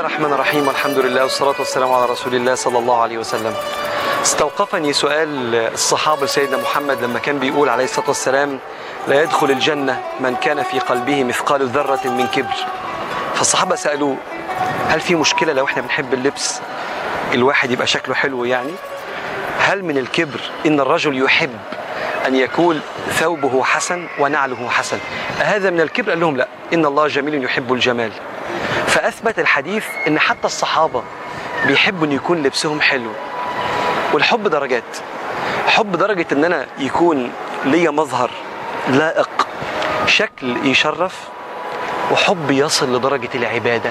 الرحمن الرحيم والحمد لله والصلاة والسلام على رسول الله صلى الله عليه وسلم استوقفني سؤال الصحابة لسيدنا محمد لما كان بيقول عليه الصلاة والسلام لا يدخل الجنة من كان في قلبه مثقال ذرة من كبر فالصحابة سألوه هل في مشكلة لو احنا بنحب اللبس الواحد يبقى شكله حلو يعني هل من الكبر ان الرجل يحب ان يكون ثوبه حسن ونعله حسن هذا من الكبر قال لهم لا ان الله جميل يحب الجمال فاثبت الحديث ان حتى الصحابه بيحبوا ان يكون لبسهم حلو والحب درجات حب درجه ان انا يكون ليا مظهر لائق شكل يشرف وحب يصل لدرجه العباده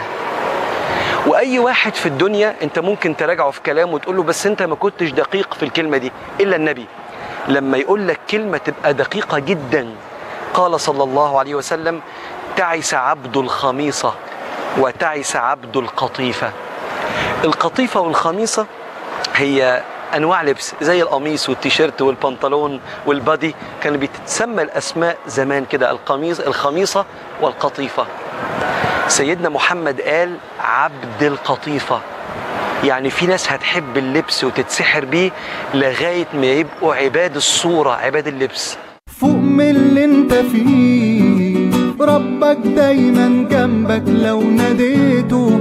واي واحد في الدنيا انت ممكن تراجعه في كلامه وتقول له بس انت ما كنتش دقيق في الكلمه دي الا النبي لما يقول لك كلمه تبقى دقيقه جدا قال صلى الله عليه وسلم تعس عبد الخميصه وتعس عبد القطيفه القطيفه والخميصه هي انواع لبس زي القميص والتيشيرت والبنطلون والبادي كان بتتسمى الاسماء زمان كده القميص الخميصه والقطيفه سيدنا محمد قال عبد القطيفة يعني في ناس هتحب اللبس وتتسحر بيه لغاية ما يبقوا عباد الصورة عباد اللبس فوق من اللي انت فيه ربك دايما جنبك لو ناديته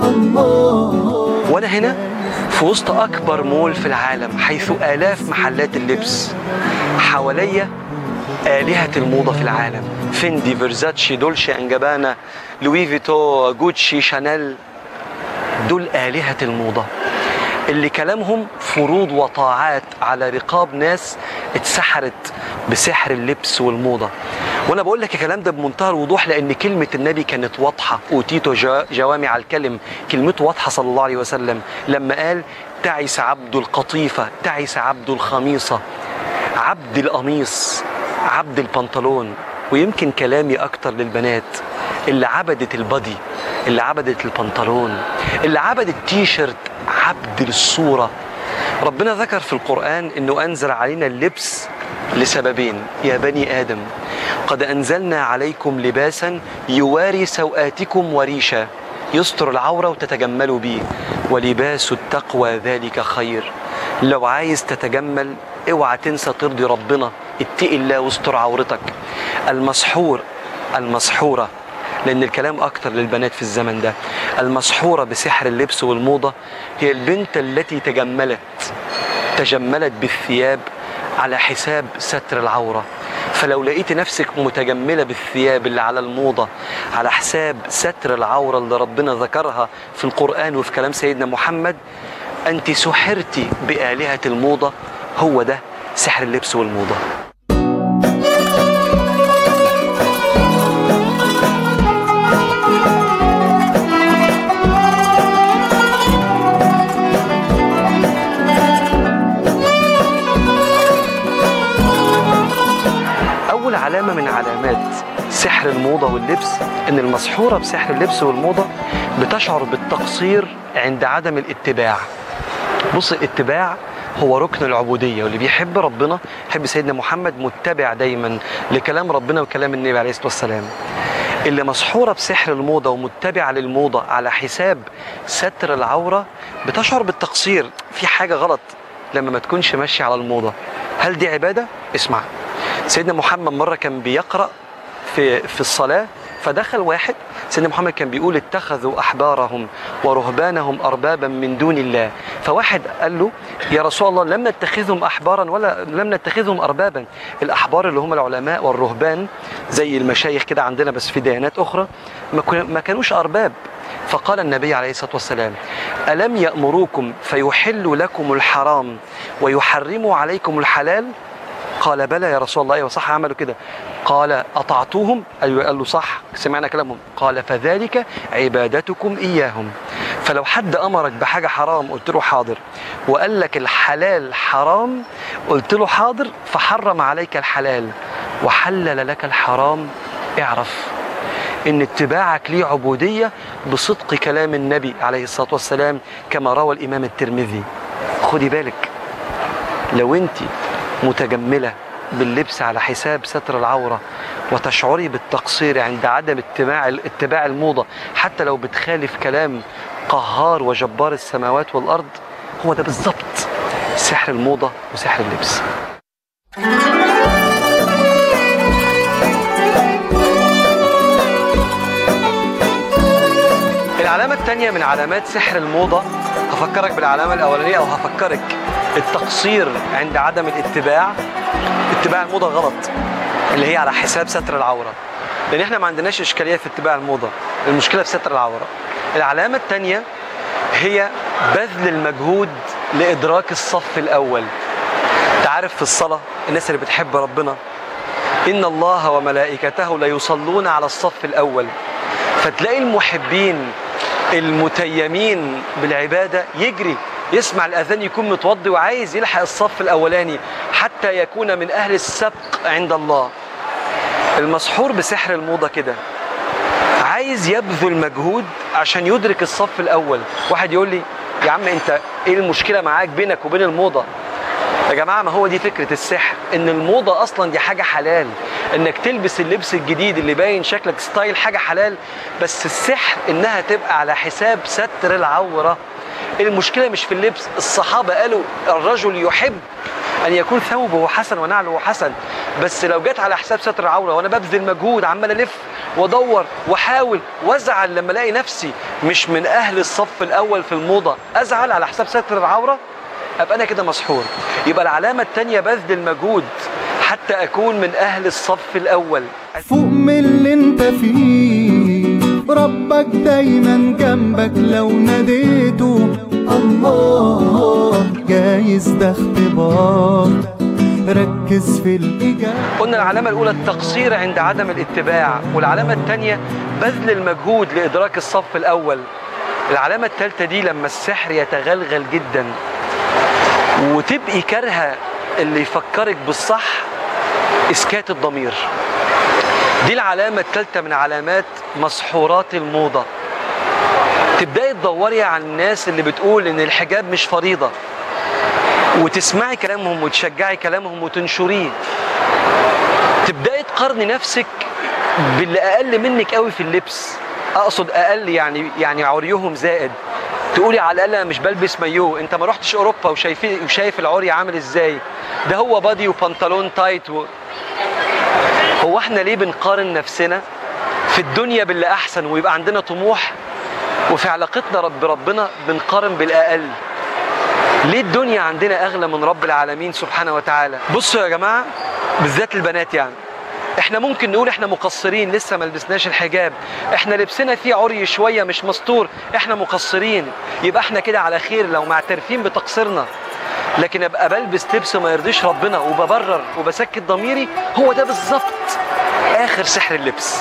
الله وأنا هنا في وسط أكبر مول في العالم حيث آلاف محلات اللبس حواليا آلهة الموضة في العالم فيندي فيرزاتشي دولشي أنجابانا لوي فيتو جوتشي شانيل دول آلهة الموضة اللي كلامهم فروض وطاعات على رقاب ناس اتسحرت بسحر اللبس والموضة وانا بقول لك الكلام ده بمنتهى الوضوح لان كلمه النبي كانت واضحه اوتيتو جوا- جوامع الكلم كلمته واضحه صلى الله عليه وسلم لما قال تعس عبد القطيفه تعس عبد الخميصه عبد القميص عبد البنطلون ويمكن كلامي اكتر للبنات اللي عبدت البادي اللي عبدت البنطلون اللي عبدت التيشيرت عبد الصوره ربنا ذكر في القرآن أنه أنزل علينا اللبس لسببين يا بني آدم قد أنزلنا عليكم لباسا يواري سوآتكم وريشا يستر العورة وتتجملوا بيه ولباس التقوى ذلك خير لو عايز تتجمل اوعى تنسى ترضي ربنا اتقي الله واستر عورتك المسحور المسحورة لأن الكلام أكتر للبنات في الزمن ده المسحورة بسحر اللبس والموضة هي البنت التي تجملت تجملت بالثياب على حساب ستر العورة فلو لقيت نفسك متجملة بالثياب اللي على الموضة على حساب ستر العورة اللي ربنا ذكرها في القرآن وفي كلام سيدنا محمد أنت سحرتي بآلهة الموضة هو ده سحر اللبس والموضة أول علامة من علامات سحر الموضة واللبس إن المسحورة بسحر اللبس والموضة بتشعر بالتقصير عند عدم الاتباع بص الاتباع هو ركن العبودية واللي بيحب ربنا يحب سيدنا محمد متبع دايما لكلام ربنا وكلام النبي عليه الصلاة والسلام اللي مسحورة بسحر الموضة ومتبعة للموضة على حساب ستر العورة بتشعر بالتقصير في حاجة غلط لما ما تكونش ماشية على الموضة هل دي عبادة؟ اسمع سيدنا محمد مرة كان بيقرأ في في الصلاة فدخل واحد سيدنا محمد كان بيقول اتخذوا أحبارهم ورهبانهم أربابا من دون الله فواحد قال له يا رسول الله لم نتخذهم أحبارا ولا لم نتخذهم أربابا الأحبار اللي هم العلماء والرهبان زي المشايخ كده عندنا بس في ديانات أخرى ما كن- ما كانوش أرباب فقال النبي عليه الصلاة والسلام ألم يأمروكم فيحلوا لكم الحرام ويحرموا عليكم الحلال قال بلى يا رسول الله ايوه صح عملوا كده قال اطعتوهم ايوه قال له صح سمعنا كلامهم قال فذلك عبادتكم اياهم فلو حد امرك بحاجه حرام قلت له حاضر وقال لك الحلال حرام قلت له حاضر فحرم عليك الحلال وحلل لك الحرام اعرف ان اتباعك ليه عبوديه بصدق كلام النبي عليه الصلاه والسلام كما روى الامام الترمذي خدي بالك لو انت متجمله باللبس على حساب ستر العوره وتشعري بالتقصير عند عدم اتباع اتباع الموضه حتى لو بتخالف كلام قهار وجبار السماوات والارض هو ده بالظبط سحر الموضه وسحر اللبس العلامة الثانية من علامات سحر الموضة هفكرك بالعلامة الأولانية أو هفكرك التقصير عند عدم الاتباع اتباع الموضة غلط اللي هي على حساب ستر العورة لأن احنا ما عندناش إشكالية في اتباع الموضة المشكلة في ستر العورة العلامة الثانية هي بذل المجهود لإدراك الصف الأول تعرف في الصلاة الناس اللي بتحب ربنا إن الله وملائكته ليصلون على الصف الأول فتلاقي المحبين المتيمين بالعبادة يجري يسمع الأذان يكون متوضي وعايز يلحق الصف الأولاني حتى يكون من أهل السبق عند الله المسحور بسحر الموضة كده عايز يبذل مجهود عشان يدرك الصف الأول واحد يقول لي يا عم أنت إيه المشكلة معاك بينك وبين الموضة يا جماعة ما هو دي فكرة السحر إن الموضة أصلا دي حاجة حلال إنك تلبس اللبس الجديد اللي باين شكلك ستايل حاجة حلال بس السحر إنها تبقى على حساب ستر العورة المشكلة مش في اللبس الصحابة قالوا الرجل يحب أن يكون ثوبه حسن ونعله حسن بس لو جت على حساب ستر العورة وأنا ببذل مجهود عمال ألف وادور واحاول وازعل لما الاقي نفسي مش من اهل الصف الاول في الموضه ازعل على حساب ستر العوره ابقى انا كده مسحور يبقى العلامه الثانيه بذل المجهود حتى اكون من اهل الصف الاول فوق من اللي انت فيه ربك دايما جنبك لو ناديته الله جايز ده اختبار ركز في الإجابة قلنا العلامة الأولى التقصير عند عدم الاتباع والعلامة الثانية بذل المجهود لإدراك الصف الأول العلامة الثالثة دي لما السحر يتغلغل جدا وتبقي كارهة اللي يفكرك بالصح إسكات الضمير دي العلامة الثالثة من علامات مسحورات الموضة تبدأي تدوري على الناس اللي بتقول إن الحجاب مش فريضة وتسمعي كلامهم وتشجعي كلامهم وتنشريه تبداي تقارني نفسك باللي اقل منك قوي في اللبس اقصد اقل يعني يعني عريهم زائد تقولي على الاقل انا مش بلبس مايو انت ما رحتش اوروبا وشايف وشايف العري عامل ازاي ده هو بادي وبنطلون تايت و... هو احنا ليه بنقارن نفسنا في الدنيا باللي احسن ويبقى عندنا طموح وفي علاقتنا رب ربنا بنقارن بالاقل ليه الدنيا عندنا اغلى من رب العالمين سبحانه وتعالى بصوا يا جماعه بالذات البنات يعني احنا ممكن نقول احنا مقصرين لسه ما لبسناش الحجاب احنا لبسنا فيه عري شويه مش مستور احنا مقصرين يبقى احنا كده على خير لو معترفين بتقصيرنا لكن ابقى بلبس لبس ما يرضيش ربنا وببرر وبسكت ضميري هو ده بالظبط اخر سحر اللبس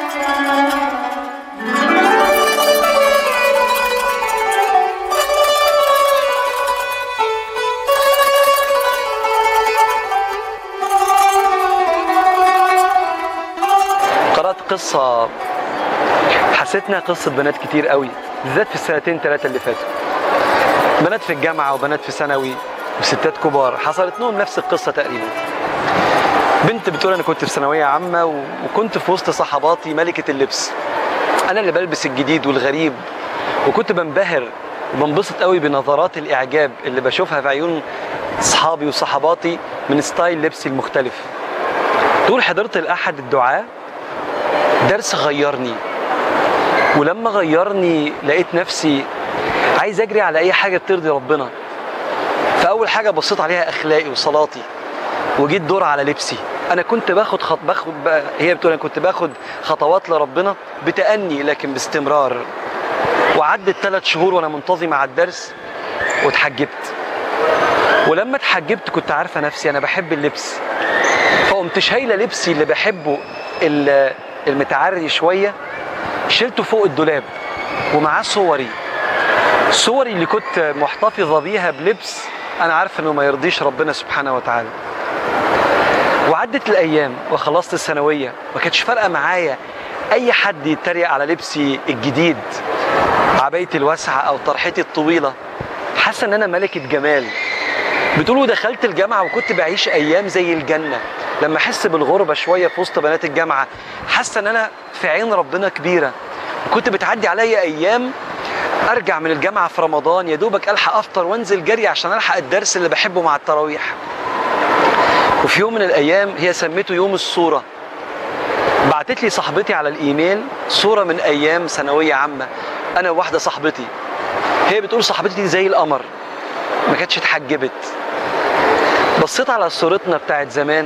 قرأت قصة حسيتنا قصة بنات كتير قوي بالذات في السنتين ثلاثة اللي فاتوا بنات في الجامعة وبنات في ثانوي وستات كبار حصلت لهم نفس القصة تقريبا بنت بتقول أنا كنت في ثانوية عامة و- وكنت في وسط صحباتي ملكة اللبس أنا اللي بلبس الجديد والغريب وكنت بنبهر وبنبسط قوي بنظرات الإعجاب اللي بشوفها في عيون أصحابي وصحباتي من ستايل لبسي المختلف تقول حضرت لأحد الدعاة درس غيرني ولما غيرني لقيت نفسي عايز اجري على اي حاجه بترضي ربنا فاول حاجه بصيت عليها اخلاقي وصلاتي وجيت دور على لبسي انا كنت باخد خط باخد بقى هي بتقول انا كنت باخد خطوات لربنا بتأني لكن باستمرار وعدت ثلاث شهور وانا منتظمه على الدرس واتحجبت ولما اتحجبت كنت عارفه نفسي انا بحب اللبس فقمت شايله لبسي اللي بحبه ال- المتعري شويه شلته فوق الدولاب ومعاه صوري صوري اللي كنت محتفظه بيها بلبس انا عارف انه ما يرضيش ربنا سبحانه وتعالى وعدت الايام وخلصت الثانويه ما كانتش فارقه معايا اي حد يتريق على لبسي الجديد عبايتي الواسعه او طرحتي الطويله حاسه ان انا ملكه جمال بتقولوا دخلت الجامعه وكنت بعيش ايام زي الجنه لما احس بالغربه شويه في وسط بنات الجامعه حاسه ان انا في عين ربنا كبيره وكنت بتعدي عليا ايام ارجع من الجامعه في رمضان يا دوبك الحق افطر وانزل جري عشان الحق الدرس اللي بحبه مع التراويح وفي يوم من الايام هي سميته يوم الصوره بعتت لي صاحبتي على الايميل صوره من ايام ثانويه عامه انا وواحده صاحبتي هي بتقول صاحبتي دي زي القمر ما كانتش اتحجبت بصيت على صورتنا بتاعت زمان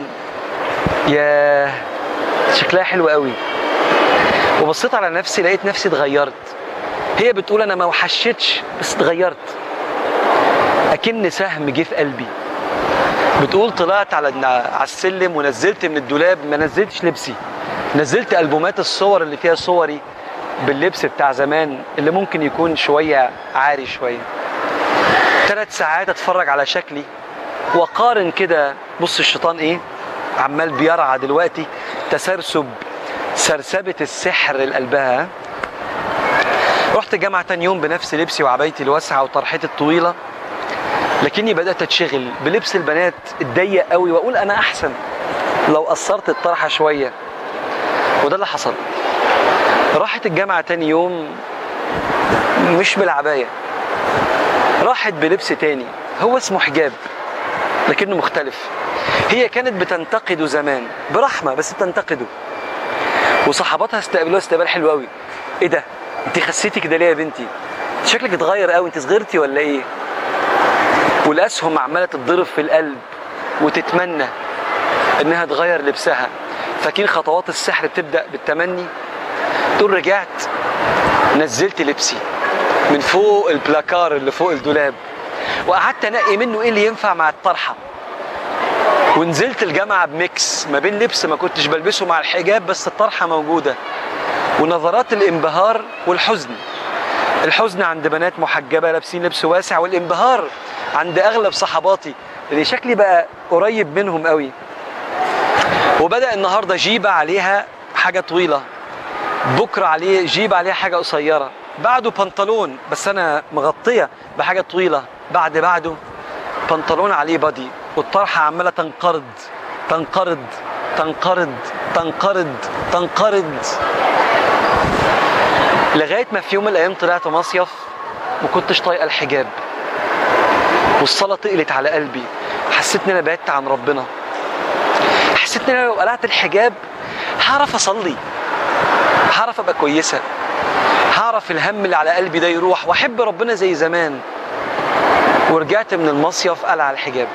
يا شكلها حلو قوي وبصيت على نفسي لقيت نفسي اتغيرت هي بتقول انا ما وحشتش بس اتغيرت اكن سهم جه في قلبي بتقول طلعت على على السلم ونزلت من الدولاب ما نزلتش لبسي نزلت البومات الصور اللي فيها صوري باللبس بتاع زمان اللي ممكن يكون شويه عاري شويه ثلاث ساعات اتفرج على شكلي وقارن كده بص الشيطان ايه عمال بيرعى دلوقتي تسرسب سرسبة السحر لقلبها ها؟ رحت الجامعة تاني يوم بنفس لبسي وعبايتي الواسعة وطرحتي الطويلة لكني بدأت أتشغل بلبس البنات الضيق قوي وأقول أنا أحسن لو قصرت الطرحة شوية وده اللي حصل راحت الجامعة تاني يوم مش بالعباية راحت بلبس تاني هو اسمه حجاب لكنه مختلف هي كانت بتنتقده زمان برحمة بس بتنتقده وصحباتها استقبلوها استقبال حلو قوي ايه ده انت خسيتي كده ليه يا بنتي شكلك اتغير قوي انت صغرتي ولا ايه والاسهم عماله تتضرب في القلب وتتمنى انها تغير لبسها فاكرين خطوات السحر بتبدا بالتمني تقول رجعت نزلت لبسي من فوق البلاكار اللي فوق الدولاب وقعدت انقي منه ايه اللي ينفع مع الطرحه ونزلت الجامعه بميكس ما بين لبس ما كنتش بلبسه مع الحجاب بس الطرحه موجوده ونظرات الانبهار والحزن الحزن عند بنات محجبه لابسين لبس واسع والانبهار عند اغلب صحباتي اللي شكلي بقى قريب منهم قوي وبدا النهارده جيبه عليها حاجه طويله بكره عليه جيب عليها حاجه قصيره بعده بنطلون بس انا مغطيه بحاجه طويله بعد بعده بنطلون عليه بادي والطرحه عماله تنقرض تنقرض تنقرض تنقرض تنقرض لغايه ما في يوم من الايام طلعت مصيف ما كنتش طايقه الحجاب والصلاه تقلت على قلبي حسيت ان انا بعدت عن ربنا حسيت ان انا لو قلعت الحجاب هعرف اصلي هعرف ابقى كويسه هعرف الهم اللي على قلبي ده يروح واحب ربنا زي زمان ورجعت من المصيف قلع الحجاب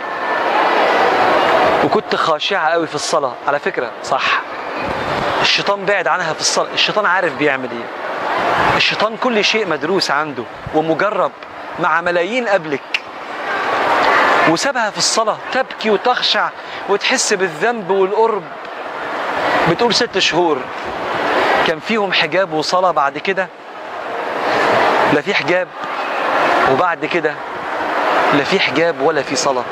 وكنت خاشعه قوي في الصلاه على فكره صح الشيطان بعد عنها في الصلاه الشيطان عارف بيعمل ايه الشيطان كل شيء مدروس عنده ومجرب مع ملايين قبلك وسابها في الصلاة تبكي وتخشع وتحس بالذنب والقرب بتقول ست شهور كان فيهم حجاب وصلاة بعد كده لا في حجاب وبعد كده لا في حجاب ولا في صلاة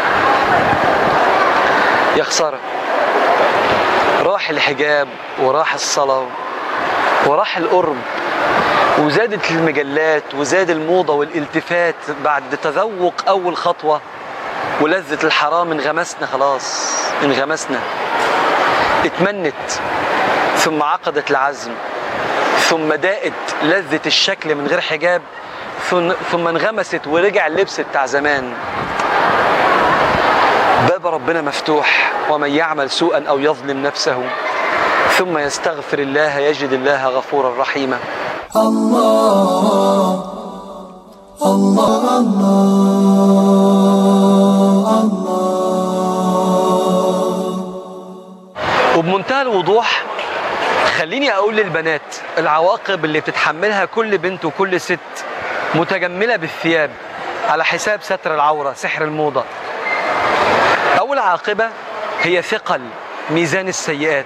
يا خسارة راح الحجاب وراح الصلاة وراح القرب وزادت المجلات وزاد الموضة والالتفات بعد تذوق أول خطوة ولذة الحرام انغمسنا خلاص انغمسنا اتمنت ثم عقدت العزم ثم داقت لذة الشكل من غير حجاب ثم- ثم انغمست ورجع اللبس بتاع زمان باب ربنا مفتوح ومن يعمل سوءا أو يظلم نفسه ثم يستغفر الله يجد الله غفورا رحيما الله الله الله الله وبمنتهى الوضوح خليني اقول للبنات العواقب اللي بتتحملها كل بنت وكل ست متجمله بالثياب على حساب ستر العوره سحر الموضه اول عاقبه هي ثقل ميزان السيئات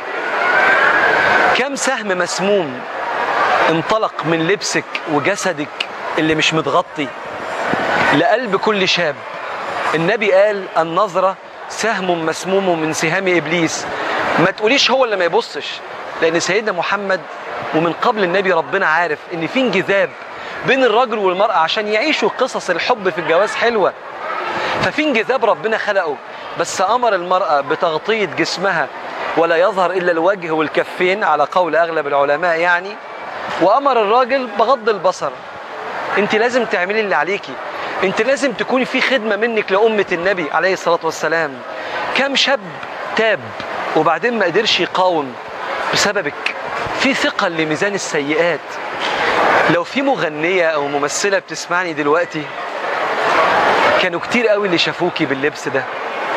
كم سهم مسموم انطلق من لبسك وجسدك اللي مش متغطي لقلب كل شاب النبي قال النظرة سهم مسموم من سهام إبليس ما تقوليش هو اللي ما يبصش لأن سيدنا محمد ومن قبل النبي ربنا عارف إن في انجذاب بين الرجل والمرأة عشان يعيشوا قصص الحب في الجواز حلوة ففي انجذاب ربنا خلقه بس أمر المرأة بتغطية جسمها ولا يظهر إلا الوجه والكفين على قول أغلب العلماء يعني وأمر الراجل بغض البصر انت لازم تعملي اللي عليكي انت لازم تكوني في خدمه منك لامه النبي عليه الصلاه والسلام كم شاب تاب وبعدين ما قدرش يقاوم بسببك في ثقل لميزان السيئات لو في مغنيه او ممثله بتسمعني دلوقتي كانوا كتير قوي اللي شافوكي باللبس ده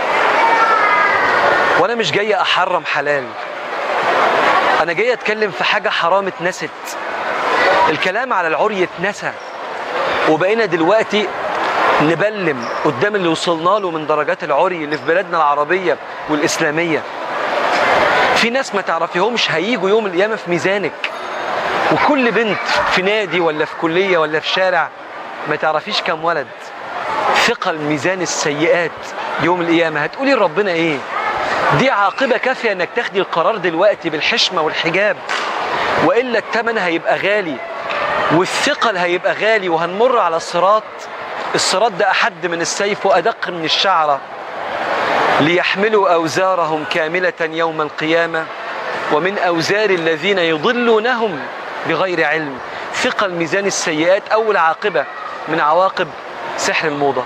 وانا مش جاي احرم حلال انا جاي اتكلم في حاجه حرام اتنست الكلام على العري اتنسى وبقينا دلوقتي نبلم قدام اللي وصلنا له من درجات العري اللي في بلادنا العربيه والاسلاميه في ناس ما تعرفيهمش هيجوا يوم القيامه في ميزانك وكل بنت في نادي ولا في كليه ولا في شارع ما تعرفيش كم ولد ثقل ميزان السيئات يوم القيامه هتقولي لربنا ايه دي عاقبه كافيه انك تاخدي القرار دلوقتي بالحشمه والحجاب والا الثمن هيبقى غالي والثقل هيبقى غالي وهنمر على الصراط الصراط ده احد من السيف وادق من الشعره ليحملوا اوزارهم كامله يوم القيامه ومن اوزار الذين يضلونهم بغير علم ثقل ميزان السيئات اول عاقبه من عواقب سحر الموضه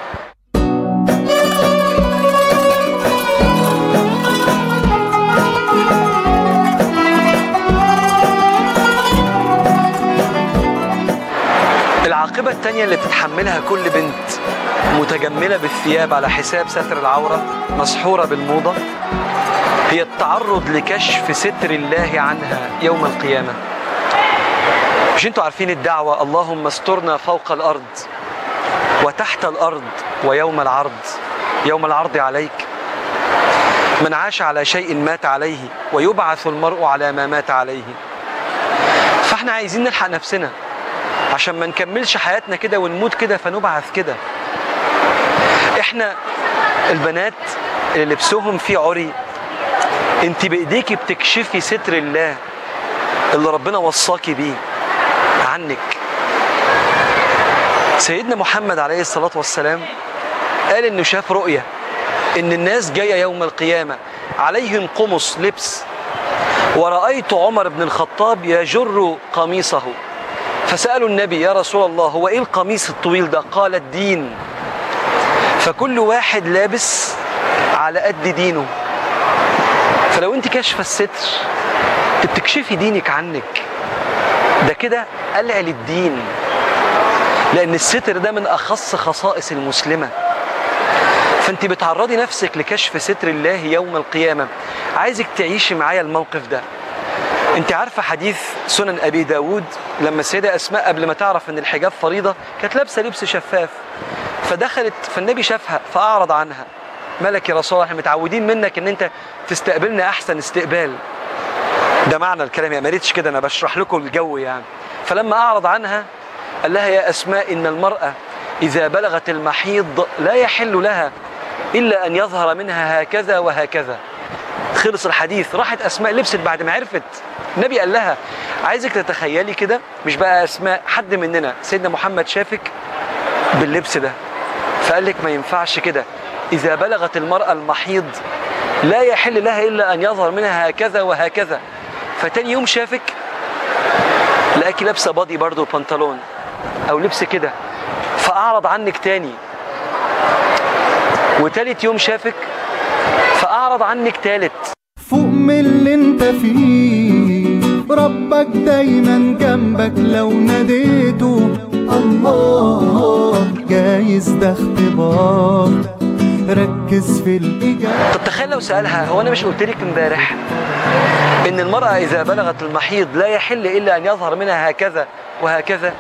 العاقبة التانية اللي بتتحملها كل بنت متجملة بالثياب على حساب ستر العورة مسحورة بالموضة هي التعرض لكشف ستر الله عنها يوم القيامة مش انتوا عارفين الدعوة اللهم استرنا فوق الأرض وتحت الأرض ويوم العرض يوم العرض عليك من عاش على شيء مات عليه ويبعث المرء على ما مات عليه فاحنا عايزين نلحق نفسنا عشان ما نكملش حياتنا كده ونموت كده فنبعث كده احنا البنات اللي لبسهم فيه عري انت بايديكي بتكشفي ستر الله اللي ربنا وصاكي بيه عنك سيدنا محمد عليه الصلاة والسلام قال انه شاف رؤية ان الناس جاية يوم القيامة عليهم قمص لبس ورأيت عمر بن الخطاب يجر قميصه فسألوا النبي يا رسول الله هو ايه القميص الطويل ده قال الدين فكل واحد لابس على قد دينه فلو انت كاشفه الستر انت بتكشفي دينك عنك ده كده قلع للدين لان الستر ده من اخص خصائص المسلمه فانت بتعرضي نفسك لكشف ستر الله يوم القيامه عايزك تعيشي معايا الموقف ده انت عارفه حديث سنن ابي داود لما السيده اسماء قبل ما تعرف ان الحجاب فريضه كانت لابسه لبس شفاف فدخلت فالنبي شافها فاعرض عنها ملك يا رسول الله احنا متعودين منك ان انت تستقبلنا احسن استقبال ده معنى الكلام يعني ما ريتش كده انا بشرح لكم الجو يعني فلما اعرض عنها قال لها يا اسماء ان المراه اذا بلغت المحيض لا يحل لها الا ان يظهر منها هكذا وهكذا خلص الحديث راحت اسماء لبست بعد ما عرفت النبي قال لها عايزك تتخيلي كده مش بقى اسماء حد مننا سيدنا محمد شافك باللبس ده فقال لك ما ينفعش كده اذا بلغت المراه المحيض لا يحل لها الا ان يظهر منها هكذا وهكذا فتاني يوم شافك لقاكي لابسه بادي برضه وبنطلون او لبس كده فاعرض عنك تاني وتالت يوم شافك فاعرض عنك تالت فوق من اللي انت فيه ربك دايما جنبك لو ناديته الله جايز ده اختبار ركز في الإجابة طب تخيل لو سالها هو انا مش قلت لك امبارح ان المراه اذا بلغت المحيض لا يحل الا ان يظهر منها هكذا وهكذا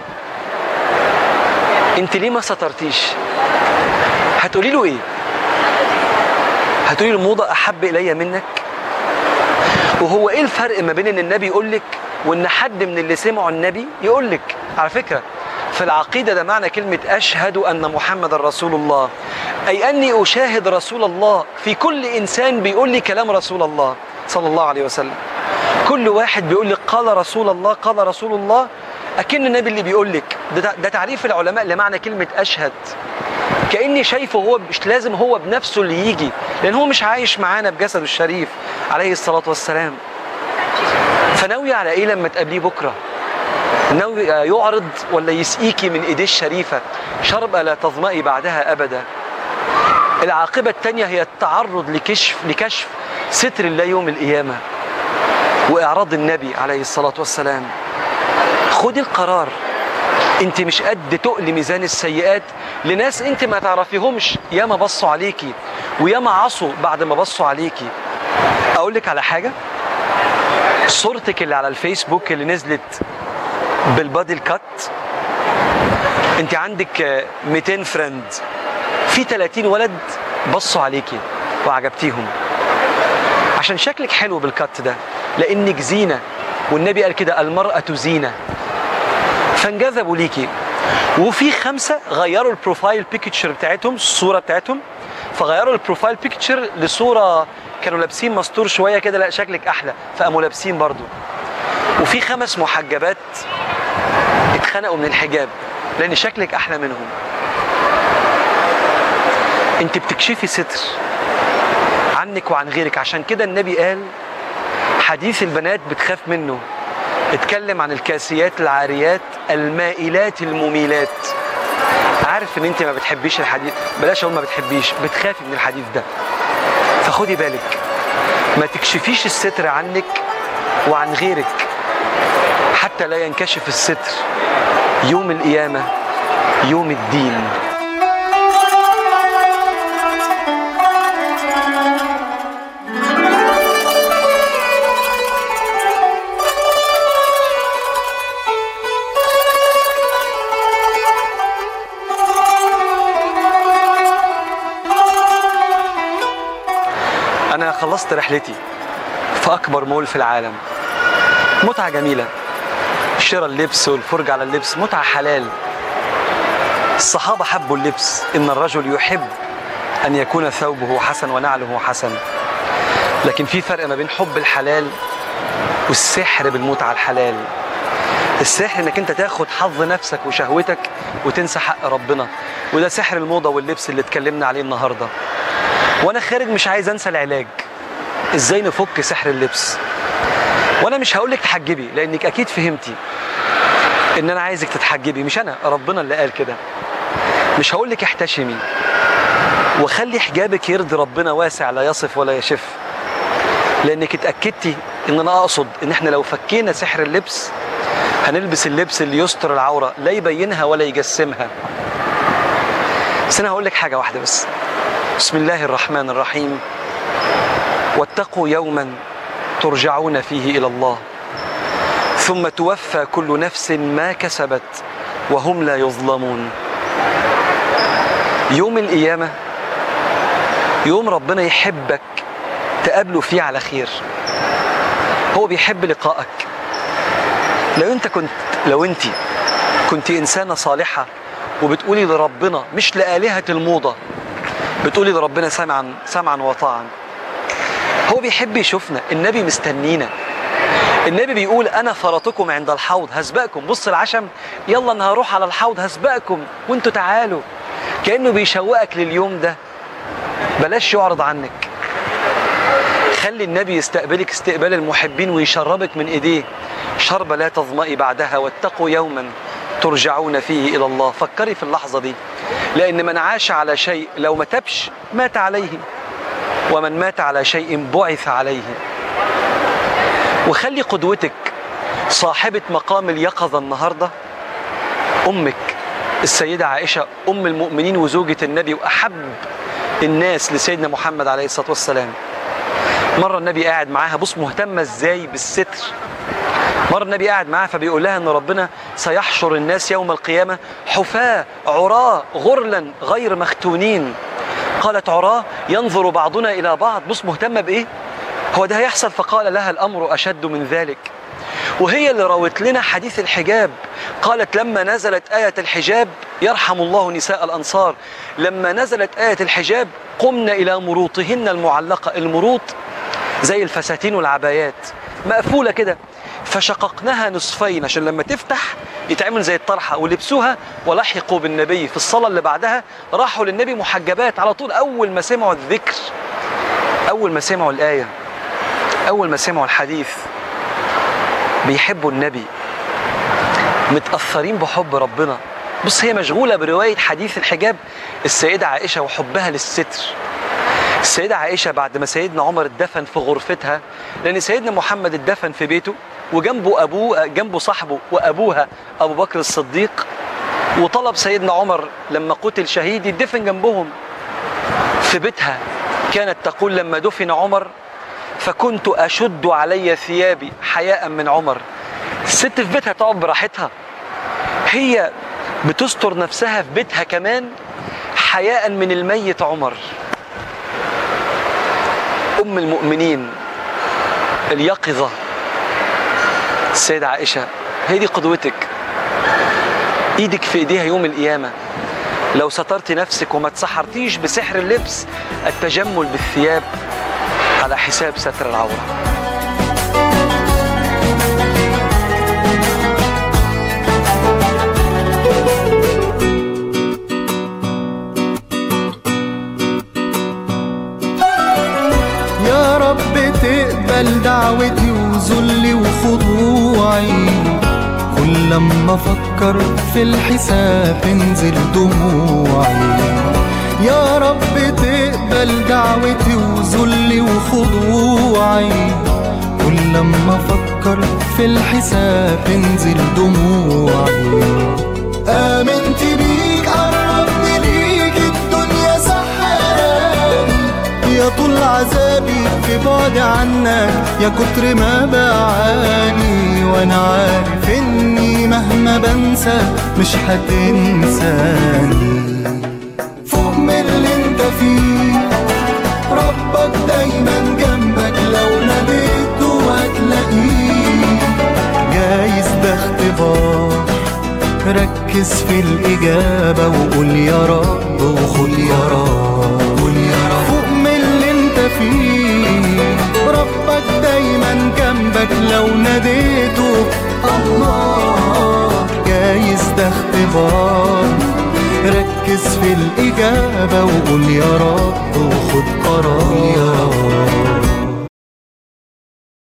انت ليه ما سترتيش هتقولي له ايه هتقولي له الموضه احب الي منك وهو ايه الفرق ما بين ان النبي يقول لك وان حد من اللي سمعوا النبي يقول لك على فكره في العقيده ده معنى كلمه اشهد ان محمد رسول الله اي اني اشاهد رسول الله في كل انسان بيقول لي كلام رسول الله صلى الله عليه وسلم كل واحد بيقول لك قال رسول الله قال رسول الله اكن النبي اللي بيقول لك ده, ده تعريف العلماء لمعنى كلمه اشهد كاني شايفه هو مش لازم هو بنفسه اللي يجي لان هو مش عايش معانا بجسده الشريف عليه الصلاه والسلام فناوي على ايه لما تقابليه بكره انه يعرض ولا يسقيكي من ايديه الشريفه شرب لا تظمئي بعدها ابدا العاقبه الثانيه هي التعرض لكشف لكشف ستر الله يوم القيامه واعراض النبي عليه الصلاه والسلام خدي القرار انت مش قد تقل ميزان السيئات لناس انت ما تعرفيهمش ياما بصوا عليكي وياما عصوا بعد ما بصوا عليكي اقول لك على حاجه صورتك اللي على الفيسبوك اللي نزلت بالبادي الكات انت عندك آه، 200 فريند في 30 ولد بصوا عليكي وعجبتيهم عشان شكلك حلو بالكات ده لانك زينه والنبي قال كده المراه زينه فانجذبوا ليكي وفي خمسه غيروا البروفايل بيكتشر بتاعتهم الصوره بتاعتهم فغيروا البروفايل بيكتشر لصوره كانوا لابسين مستور شويه كده لا شكلك احلى فقاموا لابسين برضو وفي خمس محجبات اتخنقوا من الحجاب لان شكلك احلى منهم انت بتكشفي ستر عنك وعن غيرك عشان كده النبي قال حديث البنات بتخاف منه اتكلم عن الكاسيات العاريات المائلات المميلات عارف ان انت ما بتحبيش الحديث بلاش اقول ما بتحبيش بتخافي من الحديث ده فخدي بالك ما تكشفيش الستر عنك وعن غيرك حتى لا ينكشف الستر يوم القيامة يوم الدين أنا خلصت رحلتي في أكبر مول في العالم متعة جميلة شراء اللبس والفرجة على اللبس متعة حلال الصحابة حبوا اللبس إن الرجل يحب أن يكون ثوبه حسن ونعله حسن لكن في فرق ما بين حب الحلال والسحر بالمتعة الحلال السحر انك انت تاخد حظ نفسك وشهوتك وتنسى حق ربنا وده سحر الموضة واللبس اللي اتكلمنا عليه النهاردة وانا خارج مش عايز انسى العلاج ازاي نفك سحر اللبس وانا مش هقولك تحجبي لانك اكيد فهمتي ان انا عايزك تتحجبي مش انا ربنا اللي قال كده مش هقولك احتشمي وخلي حجابك يرضي ربنا واسع لا يصف ولا يشف لانك اتاكدتي ان انا اقصد ان احنا لو فكينا سحر اللبس هنلبس اللبس اللي يستر العوره لا يبينها ولا يجسمها بس انا هقول لك حاجه واحده بس بسم الله الرحمن الرحيم واتقوا يوما ترجعون فيه الى الله ثم توفى كل نفس ما كسبت وهم لا يظلمون يوم القيامه يوم ربنا يحبك تقابله فيه على خير هو بيحب لقائك لو انت كنت لو انت كنت انسانه صالحه وبتقولي لربنا مش لآلهة الموضة بتقولي لربنا سمعا سمعا وطاعا هو بيحب يشوفنا النبي مستنينا النبي بيقول انا فرطكم عند الحوض هسبقكم بص العشم يلا انا هروح على الحوض هسبقكم وانتوا تعالوا كانه بيشوقك لليوم ده بلاش يعرض عنك خلي النبي يستقبلك استقبال المحبين ويشربك من ايديه شرب لا تظمئي بعدها واتقوا يوما ترجعون فيه الى الله فكري في اللحظه دي لان من عاش على شيء لو ما تبش مات عليه ومن مات على شيء بعث عليه وخلي قدوتك صاحبة مقام اليقظة النهاردة أمك السيدة عائشة أم المؤمنين وزوجة النبي وأحب الناس لسيدنا محمد عليه الصلاة والسلام مرة النبي قاعد معاها بص مهتمة ازاي بالستر مرة النبي قاعد معاها فبيقول لها ان ربنا سيحشر الناس يوم القيامة حفاة عراة غرلا غير مختونين قالت عراة ينظر بعضنا الى بعض بص مهتمة بايه هو ده هيحصل فقال لها الامر اشد من ذلك وهي اللي راوت لنا حديث الحجاب قالت لما نزلت آية الحجاب يرحم الله نساء الأنصار لما نزلت آية الحجاب قمنا إلى مروطهن المعلقة المروط زي الفساتين والعبايات مقفولة كده فشققناها نصفين عشان لما تفتح يتعمل زي الطرحة ولبسوها ولحقوا بالنبي في الصلاة اللي بعدها راحوا للنبي محجبات على طول أول ما سمعوا الذكر أول ما سمعوا الآية أول ما سمعوا الحديث بيحبوا النبي متأثرين بحب ربنا بص هي مشغولة برواية حديث الحجاب السيدة عائشة وحبها للستر السيدة عائشة بعد ما سيدنا عمر اتدفن في غرفتها لأن سيدنا محمد اتدفن في بيته وجنبه أبوه جنبه صاحبه وأبوها أبو بكر الصديق وطلب سيدنا عمر لما قتل شهيد يدفن جنبهم في بيتها كانت تقول لما دفن عمر فكنت أشد علي ثيابي حياء من عمر الست في بيتها تقعد براحتها هي بتستر نفسها في بيتها كمان حياء من الميت عمر أم المؤمنين اليقظة السيدة عائشة هي دي قدوتك ايدك في ايديها يوم القيامة لو سترت نفسك وما تسحرتيش بسحر اللبس التجمل بالثياب على حساب ستر العورة يا رب تقبل دعوتي وذلي وخضوعي كل لما افكر في الحساب تنزل دموعي يا رب تقبل دعوتي وذلي وخضوعي كل لما افكر في الحساب تنزل دموعي آمنت بيك قربني ليك الدنيا سحراني يا طول عذابي في بعد عنك يا كتر ما بعاني وانا عارف اني مهما بنسى مش هتنساني فوق من اللي انت فيه ربك دايما جنبك لو ناديته هتلاقيه جايز ده اختبار ركز في الإجابة وقول يا رب وخد يا رب قول يا رب فوق من اللي انت فيه ربك دايما جنبك لو ناديته الله جايز ده اختبار ركز في الإجابة وقول يا رب وخد قرار يا رب